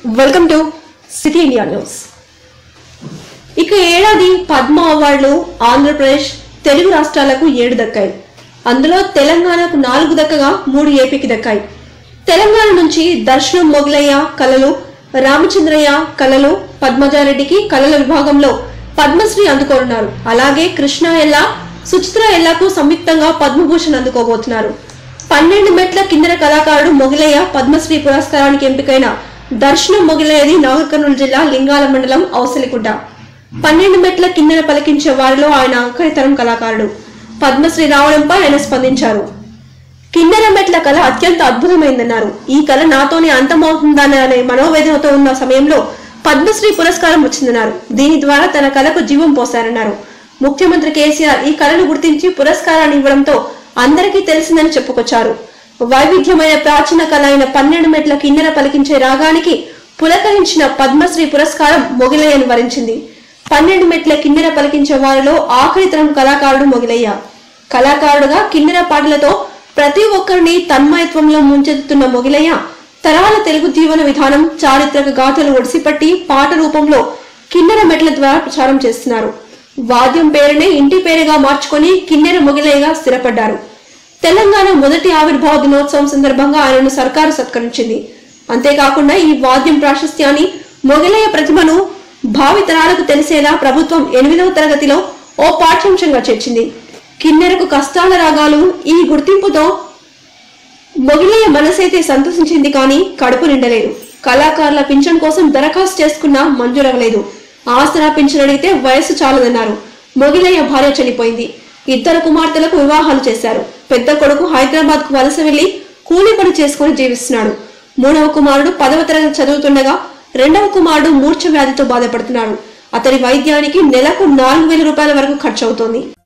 welcome to city India news ఇక ఏడాది పద్మ అవార్డులు ఆంధ్రప్రదేశ్ తెలుగు రాష్ట్రాలకు ఏడు దక్కాయి అందులో తెలంగాణకు నాలుగు దక్కగా మూడు ఏపీకి దక్కాయి తెలంగాణ నుంచి దర్శనం మొగలయ్య కళలు రామచంద్రయ్య కళలు పద్మజారెడ్డికి కళల విభాగంలో పద్మశ్రీ అందుకోనున్నారు అలాగే కృష్ణ ఎల్లా సుచిత్ర ఎల్లాకు సంయుక్తంగా పద్మభూషణ్ అందుకోబోతున్నారు పన్నెండు మెట్ల కిందర కళాకారుడు మొగిలయ్య పద్మశ్రీ పురస్కారానికి ఎంపికైన దర్శనం మొగిలయ్యది నాగర్ కర్నూలు జిల్లా లింగాల మండలం ఔసలిగుడ్డ పన్నెండు మెట్ల కిందన పలికించే వారిలో ఆయన ఆఖరితరం కళాకారుడు పద్మశ్రీ రావడంపై ఆయన స్పందించారు కిన్నెర మెట్ల కళ అత్యంత అద్భుతమైందన్నారు ఈ కళ నాతోనే అంతమవుతుందనే మనోవేదనతో ఉన్న సమయంలో పద్మశ్రీ పురస్కారం వచ్చిందన్నారు దీని ద్వారా తన కళకు జీవం పోశారన్నారు ముఖ్యమంత్రి కేసీఆర్ ఈ కళను గుర్తించి పురస్కారాన్ని ఇవ్వడంతో అందరికీ తెలిసిందని చెప్పుకొచ్చారు వైవిధ్యమైన ప్రాచీన కళ అయిన పన్నెండు మెట్ల కిన్నెర పలికించే రాగానికి పులకరించిన పద్మశ్రీ పురస్కారం మొగిలయ్యను వరించింది పన్నెండు మెట్ల కిన్నెర పలికించే వారిలో ఆఖరి తరం కళాకారుడు మొగిలయ్య కళాకారుడుగా కిన్నెర పాటలతో ప్రతి ఒక్కరిని తన్మయత్వంలో ముంచెత్తుతున్న మొగిలయ్య తరాల తెలుగు జీవన విధానం చారిత్రక గాథలు ఒడిసిపట్టి పాట రూపంలో కిన్నెర మెట్ల ద్వారా ప్రచారం చేస్తున్నారు వాద్యం పేరునే ఇంటి పేరుగా మార్చుకొని కిన్నెర మొగిలయ్యగా స్థిరపడ్డారు తెలంగాణ మొదటి ఆవిర్భావ దినోత్సవం సందర్భంగా ఆయనను సర్కారు సత్కరించింది అంతేకాకుండా ఈ వాద్యం ప్రాశస్త్యాన్ని మొగలయ్య ప్రతిభను భావి తరాలకు తెలిసేలా ప్రభుత్వం ఎనిమిదవ తరగతిలో ఓ పాఠ్యాంశంగా చేర్చింది కిన్నెరకు కష్టాల రాగాలు ఈ గుర్తింపుతో మొగిలయ్య మనసైతే సంతోషించింది కానీ కడుపు నిండలేదు కళాకారుల పింఛన్ కోసం దరఖాస్తు చేసుకున్నా మంజూరవలేదు ఆసరా పింఛన్ అడిగితే వయస్సు చాలదన్నారు మొగిలయ్య భార్య చనిపోయింది ఇద్దరు కుమార్తెలకు వివాహాలు చేశారు పెద్ద కొడుకు హైదరాబాద్ కు వలస వెళ్లి కూలి పని చేసుకుని జీవిస్తున్నాడు మూడవ కుమారుడు పదవ తరగతి చదువుతుండగా రెండవ కుమారుడు మూర్ఛ వ్యాధితో బాధపడుతున్నాడు అతని వైద్యానికి నెలకు నాలుగు వేల రూపాయల వరకు ఖర్చు అవుతోంది